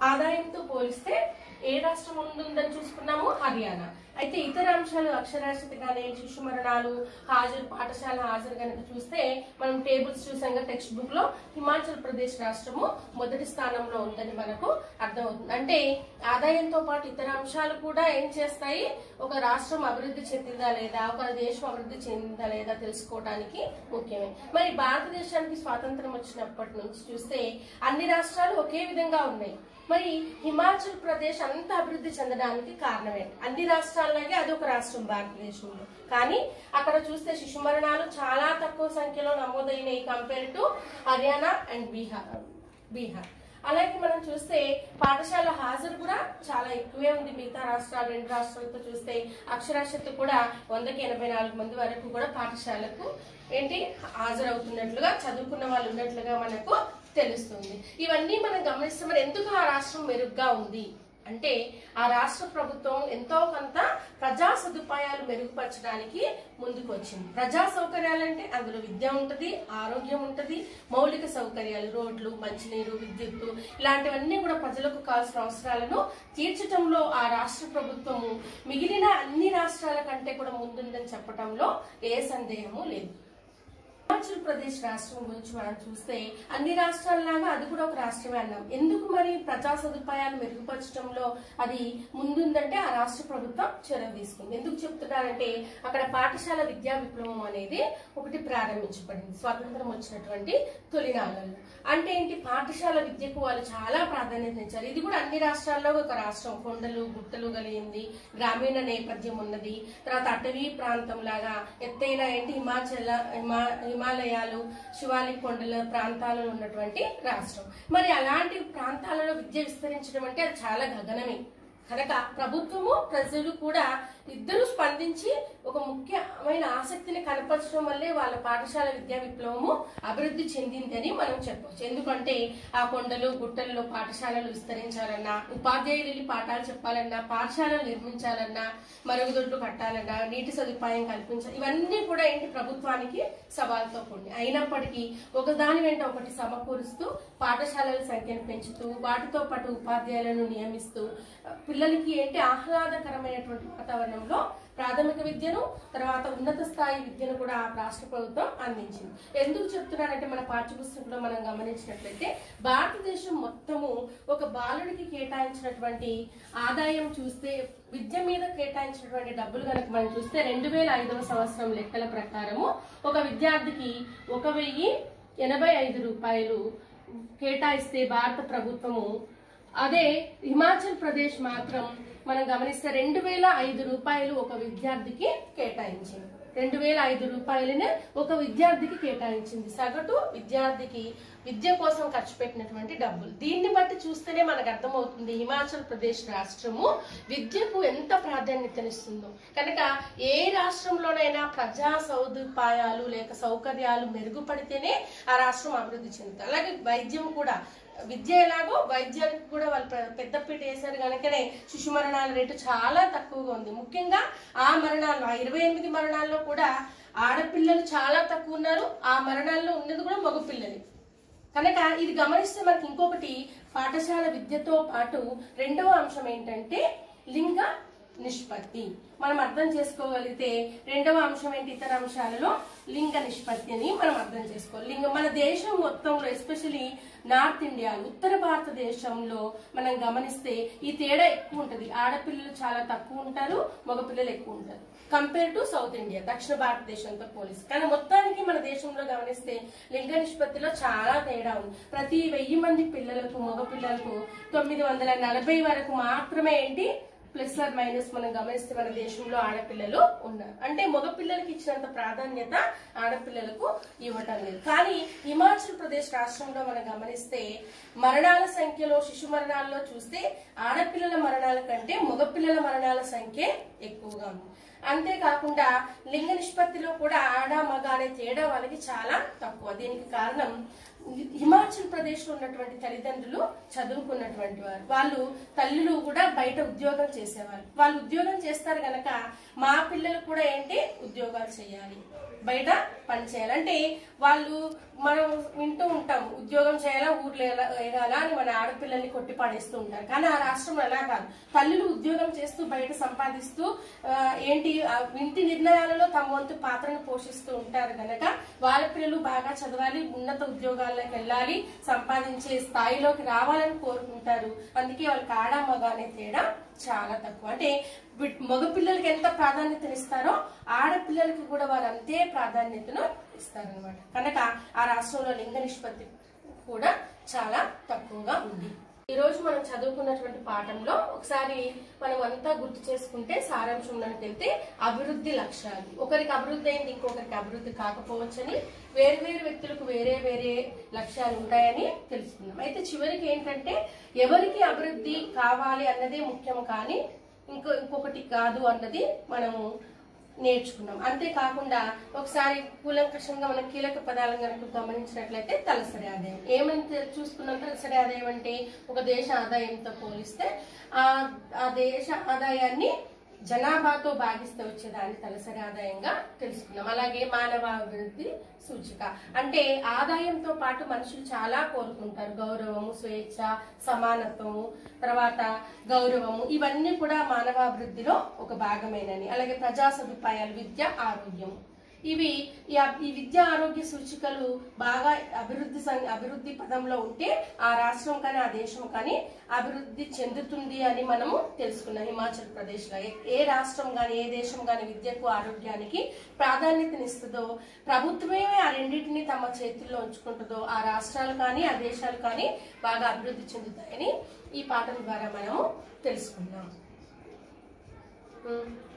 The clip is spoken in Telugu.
ఆదాయంతో పోలిస్తే ఏ రాష్ట్రం ముందుందని చూసుకున్నాము హర్యానా అయితే ఇతర అంశాలు అక్షరాస్యత కానీ శిశు మరణాలు హాజరు పాఠశాల హాజరు కనుక చూస్తే మనం టేబుల్స్ చూసాం టెక్స్ట్ బుక్ లో హిమాచల్ ప్రదేశ్ రాష్ట్రము మొదటి స్థానంలో ఉందని మనకు అర్థమవుతుంది అంటే ఆదాయంతో పాటు ఇతర అంశాలు కూడా ఏం చేస్తాయి ఒక రాష్ట్రం అభివృద్ధి చెందిందా లేదా ఒక దేశం అభివృద్ధి చెందిందా లేదా తెలుసుకోవడానికి ముఖ్యమే మరి భారతదేశానికి స్వాతంత్రం వచ్చినప్పటి నుంచి చూస్తే అన్ని రాష్ట్రాలు ఒకే విధంగా ఉన్నాయి మరి హిమాచల్ ప్రదేశ్ అంత అభివృద్ధి చెందడానికి కారణం ఏంటి అన్ని రాష్ట్రాల్లాగే అది ఒక రాష్ట్రం భారతదేశంలో కానీ అక్కడ చూస్తే శిశు మరణాలు చాలా తక్కువ సంఖ్యలో నమోదైనాయి compare to Haryana and Bihar Bihar అలాగే మనం చూస్తే పాఠశాల హాజరు కూడా చాలా ఎక్కువే ఉంది మిగతా రాష్ట్రాలు రెండు రాష్ట్రాలతో చూస్తే అక్షరాస్యత కూడా వందకి ఎనభై నాలుగు మంది వరకు కూడా పాఠశాలకు ఏంటి హాజరవుతున్నట్లుగా చదువుకున్న వాళ్ళు ఉన్నట్లుగా మనకు తెలుస్తుంది ఇవన్నీ మనం గమనిస్తే మరి ఎందుకు ఆ రాష్ట్రం మెరుగ్గా ఉంది అంటే ఆ రాష్ట్ర ప్రభుత్వం ఎంతో కొంత ప్రజా సదుపాయాలు మెరుగుపరచడానికి ముందుకు వచ్చింది ప్రజా సౌకర్యాలు అంటే అందులో విద్య ఉంటది ఆరోగ్యం ఉంటది మౌలిక సౌకర్యాలు రోడ్లు మంచినీరు విద్యుత్తు ఇలాంటివన్నీ కూడా ప్రజలకు కావాల్సిన అవసరాలను తీర్చడంలో ఆ రాష్ట్ర ప్రభుత్వము మిగిలిన అన్ని రాష్ట్రాల కంటే కూడా ముందుందని చెప్పడంలో ఏ సందేహము లేదు హిమాచల్ ప్రదేశ్ రాష్ట్రం గురించి మనం చూస్తే అన్ని రాష్ట్రాల్లాగా అది కూడా ఒక రాష్ట్రమే అన్నాం ఎందుకు మరి ప్రజా సదుపాయాలు మెరుగుపరచడంలో అది ముందుందంటే ఆ రాష్ట్ర ప్రభుత్వం చొరవ తీసుకుంది ఎందుకు చెప్తున్నారంటే అక్కడ పాఠశాల విద్యా విప్లవం అనేది ఒకటి ప్రారంభించబడింది స్వాతంత్రం వచ్చినటువంటి తొలినాళ్ళలో అంటే ఏంటి పాఠశాల విద్యకు వాళ్ళు చాలా ప్రాధాన్యత ఇచ్చారు ఇది కూడా అన్ని రాష్ట్రాల్లో ఒక రాష్ట్రం కొండలు గుట్టలు కలిగింది గ్రామీణ నేపథ్యం ఉన్నది తర్వాత అటవీ ప్రాంతం లాగా ఎత్తైన ఏంటి హిమాచల హిమా హిమాలయాలు శివాలిక్ కొండల ప్రాంతాలలో ఉన్నటువంటి రాష్ట్రం మరి అలాంటి ప్రాంతాలలో విద్య విస్తరించడం అంటే అది చాలా గగనమే కనుక ప్రభుత్వము ప్రజలు కూడా ఇద్దరు స్పందించి ఒక ముఖ్యమైన ఆసక్తిని కనపరచడం వల్లే వాళ్ళ పాఠశాల విద్యా విప్లవము అభివృద్ధి చెందిందని మనం చెప్పవచ్చు ఎందుకంటే ఆ కొండలు గుట్టల్లో పాఠశాలలు విస్తరించాలన్నా ఉపాధ్యాయులు వెళ్ళి పాఠాలు చెప్పాలన్నా పాఠశాలలు నిర్మించాలన్నా మరుగుదొడ్లు కట్టాలన్నా నీటి సదుపాయం కల్పించాలి ఇవన్నీ కూడా ఏంటి ప్రభుత్వానికి సవాల్తో కూడి అయినప్పటికీ ఒకదాని వెంట ఒకటి సమకూరుస్తూ పాఠశాలల సంఖ్యను పెంచుతూ వాటితో పాటు ఉపాధ్యాయులను నియమిస్తూ పిల్లలకి ఏంటి ఆహ్లాదకరమైనటువంటి వాతావరణంలో ప్రాథమిక విద్యను తర్వాత ఉన్నత స్థాయి విద్యను కూడా ఆ రాష్ట్ర ప్రభుత్వం అందించింది ఎందుకు చెప్తున్నానంటే మన పాఠ్యపుస్తకంలో మనం గమనించినట్లయితే భారతదేశం మొత్తము ఒక బాలుడికి కేటాయించినటువంటి ఆదాయం చూస్తే విద్య మీద కేటాయించినటువంటి డబ్బులు కనుక మనం చూస్తే రెండు వేల ఐదవ సంవత్సరం లెక్కల ప్రకారము ఒక విద్యార్థికి ఒక వెయ్యి ఎనభై ఐదు రూపాయలు కేటాయిస్తే భారత ప్రభుత్వము అదే హిమాచల్ ప్రదేశ్ మాత్రం మనం గమనిస్తే రెండు వేల ఐదు రూపాయలు ఒక విద్యార్థికి కేటాయించింది రెండు వేల ఐదు రూపాయలనే ఒక విద్యార్థికి కేటాయించింది సగటు విద్యార్థికి విద్య కోసం ఖర్చు పెట్టినటువంటి డబ్బులు దీన్ని బట్టి చూస్తేనే మనకు అర్థమవుతుంది హిమాచల్ ప్రదేశ్ రాష్ట్రము విద్యకు ఎంత ప్రాధాన్యతనిస్తుందో కనుక ఏ రాష్ట్రంలోనైనా ప్రజా సదుపాయాలు లేక సౌకర్యాలు మెరుగుపడితేనే ఆ రాష్ట్రం అభివృద్ధి చెందుతుంది అలాగే వైద్యం కూడా విద్య ఎలాగో వైద్యానికి కూడా వాళ్ళు పె- పెద్దపీట వేశారు కనుకనే శిశు మరణాల రేటు చాలా తక్కువగా ఉంది ముఖ్యంగా ఆ మరణాల్లో ఆ ఇరవై ఎనిమిది మరణాల్లో కూడా ఆడపిల్లలు చాలా తక్కువ ఉన్నారు ఆ మరణాల్లో ఉన్నది కూడా మగపిల్లలే కనుక ఇది గమనిస్తే మనకి ఇంకొకటి పాఠశాల విద్యతో పాటు రెండవ అంశం ఏంటంటే లింగ నిష్పత్తి మనం అర్థం చేసుకోగలిగితే రెండవ అంశం ఏంటి ఇతర అంశాలలో లింగ నిష్పత్తి అని మనం అర్థం చేసుకోవాలి లింగ మన దేశం మొత్తంలో ఎస్పెషలీ నార్త్ ఇండియా ఉత్తర భారతదేశంలో మనం గమనిస్తే ఈ తేడా ఎక్కువ ఉంటది ఆడపిల్లలు చాలా తక్కువ ఉంటారు మగపిల్లలు ఎక్కువ ఉంటారు కంపేర్ టు సౌత్ ఇండియా దక్షిణ భారతదేశంతో పోలిసి కానీ మొత్తానికి మన దేశంలో గమనిస్తే లింగ నిష్పత్తిలో చాలా తేడా ఉంది ప్రతి వెయ్యి మంది పిల్లలకు మగ పిల్లలకు తొమ్మిది వందల నలభై వరకు మాత్రమే ఏంటి ప్లస్ ఆర్ మైనస్ మనం గమనిస్తే మన దేశంలో ఆడపిల్లలు ఉన్నారు అంటే మగ పిల్లలకి ఇచ్చినంత ప్రాధాన్యత ఆడపిల్లలకు ఇవ్వటం లేదు కానీ హిమాచల్ ప్రదేశ్ రాష్ట్రంలో మనం గమనిస్తే మరణాల సంఖ్యలో శిశు మరణాల్లో చూస్తే ఆడపిల్లల మరణాల కంటే మగపిల్లల మరణాల సంఖ్య ఎక్కువగా ఉంది అంతేకాకుండా లింగ నిష్పత్తిలో కూడా ఆడ మగ అనే తేడా వాళ్ళకి చాలా తక్కువ దీనికి కారణం హిమాచల్ ప్రదేశ్ లో ఉన్నటువంటి తల్లిదండ్రులు చదువుకున్నటువంటి వారు వాళ్ళు తల్లులు కూడా బయట ఉద్యోగం చేసేవారు వాళ్ళు ఉద్యోగం చేస్తారు గనక మా పిల్లలు కూడా ఏంటి ఉద్యోగాలు చేయాలి బయట పని చేయాలి అంటే వాళ్ళు మనం వింటూ ఉంటాం ఉద్యోగం చేయాలా ఊర్లో ఎలా- ఎగాలా అని మన ఆడపిల్లల్ని కొట్టి పడేస్తూ ఉంటారు కానీ ఆ రాష్ట్రంలో అలా కాదు తల్లులు ఉద్యోగం చేస్తూ బయట సంపాదిస్తూ ఆ, ఏంటి ఆ ఇంటి నిర్ణయాలలో తమ వంతు పాత్రను పోషిస్తూ ఉంటారు కనుక వాళ్ళ పిల్లలు బాగా చదవాలి ఉన్నత ఉద్యోగాల్లోకి వెళ్ళాలి సంపాదించే స్థాయిలోకి రావాలని కోరుకుంటారు అందుకే వాళ్ళకి ఆడ మగ అనే తేడా చాలా తక్కువ అంటే వి- మగ పిల్లలకి ఎంత ప్రాధాన్యతనిస్తారో ఆడపిల్లలకి కూడా వారు అంతే ప్రాధాన్యతను ఇస్తారనమాట కనుక ఆ రాష్ట్రంలో లింగ నిష్పత్తి కూడా చాలా తక్కువగా ఉంది ఈ రోజు మనం చదువుకున్నటువంటి పాఠంలో ఒకసారి మనం అంతా గుర్తు చేసుకుంటే సారాంశంలోకి వెళ్తే అభివృద్ధి లక్ష్యాలు ఒకరికి అభివృద్ధి అయింది ఇంకొకరికి అభివృద్ధి కాకపోవచ్చని వేరు వేరు వ్యక్తులకు వేరే వేరే లక్ష్యాలు ఉంటాయని తెలుసుకున్నాం అయితే చివరికి ఏంటంటే ఎవరికి అభివృద్ధి కావాలి అన్నదే ముఖ్యం కానీ ఇంకో ఇంకొకటి కాదు అన్నది మనము నేర్చుకున్నాం అంతేకాకుండా ఒకసారి కూలంకషంగా మనం కీలక పదాలను కనుక గమనించినట్లయితే తలసరి ఆదాయం ఏమని తె- చూసుకున్నాం తలసరి ఆదాయం అంటే ఒక దేశ ఆదాయంతో పోలిస్తే ఆ ఆ దేశ ఆదాయాన్ని జనాభాతో భాగిస్తే వచ్చేదాన్ని తలసరి ఆదాయంగా తెలుసుకున్నాం అలాగే మానవ అభివృద్ధి సూచిక అంటే ఆదాయంతో పాటు మనుషులు చాలా కోరుకుంటారు గౌరవము స్వేచ్ఛ సమానత్వము తర్వాత గౌరవము ఇవన్నీ కూడా మానవాభివృద్ధిలో ఒక భాగమేనని అలాగే ప్రజా సదుపాయాలు విద్య ఆరోగ్యం ఇవి ఈ అబ్- ఈ విద్యా ఆరోగ్య సూచికలు బాగా అభివృద్ధి సం- అభివృద్ధి పదంలో ఉంటే ఆ రాష్ట్రం కానీ ఆ దేశం కానీ అభివృద్ధి చెందుతుంది అని మనము తెలుసుకున్నాం హిమాచల్ ప్రదేశ్ లో ఏ- ఏ రాష్ట్రం కానీ ఏ దేశం కానీ విద్యకు ఆరోగ్యానికి ప్రాధాన్యతనిస్తుందో ప్రభుత్వమే ఆ రెండింటిని తమ చేతుల్లో ఉంచుకుంటుందో ఆ రాష్ట్రాలు కానీ ఆ దేశాలు కానీ బాగా అభివృద్ధి చెందుతాయని ఈ పాఠం ద్వారా మనము తెలుసుకున్నాం ఉమ్.